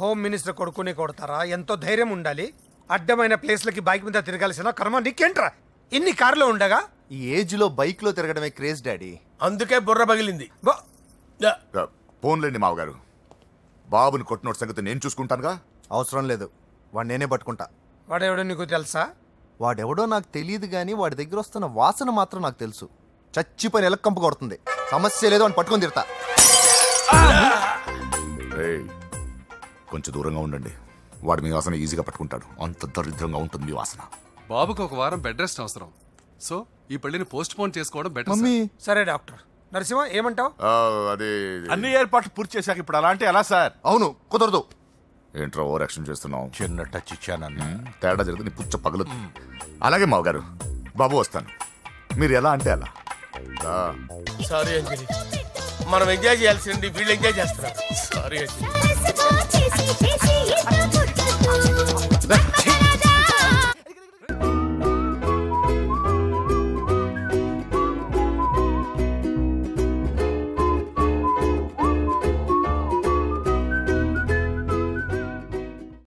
Home minister కొడుకుని కొడతారా ఎంతో ధైర్యం ఉండాలి అడ్డమైన ప్లేస్లకి బైక్ మీద తిరగాల్సిన కర్మ నీకేంట్రా ఇన్ని కార్లో ఉండగా ఈ ఏజ్ లో బైక్ లో తిరగడమే క్రేజ్ డాడీ అందుకే బుర్ర పగిలింది బా- యా. ఆ, పోన్లేండి మావగారు బాబుని కొట్టినోటి సంగతి నేను చూసుకుంటానుగా అవసరం లేదు వాడు నేనే పట్టుకుంటా వాడెవడో నీకు తెలుసా వాడెవడో నాకు తెలియదు కానీ వాడి దగ్గర వస్తున్న వాసన మాత్రం నాకు తెలుసు చచ్చి పని ఎలక్కంపు కొడుతుంది సమస్య లేదు అని పట్టుకొని తిడతా రేయ్, కొంచెం దూరంగా ఉండండి వాడు మీ వాసన ఈజీగా పట్టుకుంటాడు అంత దరిద్రంగా ఉంటుంది మీ వాసన బాబుకి ఒక వారం బెడ్ రెస్ట్ అవసరం సో ఈ పెళ్లిని పోస్ట్ పోన్ చేసుకోవడం బెటర్ మమ్మీ సరే డాక్టర్ నరసింహ ఏమంటావు ఆ, అదే అన్ని ఏర్పాట్లు పూర్తి చేశాక ఇప్పుడు అలాంటి ఎలా సార్ అవును కుదరదు ఏంట్రా ఓవర్ యాక్షన్ చేస్తున్నావు చిన్న టచ్ ఇచ్చానన్న తేడా జరిగితే నీ పుచ్చ పగలు అలాగే మావగారు బాబు వస్తాను మీరు ఎలా అంటే అలా దా. సారీ అంజలి మనం ఎంజాయ్ చేయాల్సింది వీళ్ళు ఎంజాయ్ చేస్తున్నారు సారీ అంజలి చేసి చేసి ఇంత ముచ్చట్లు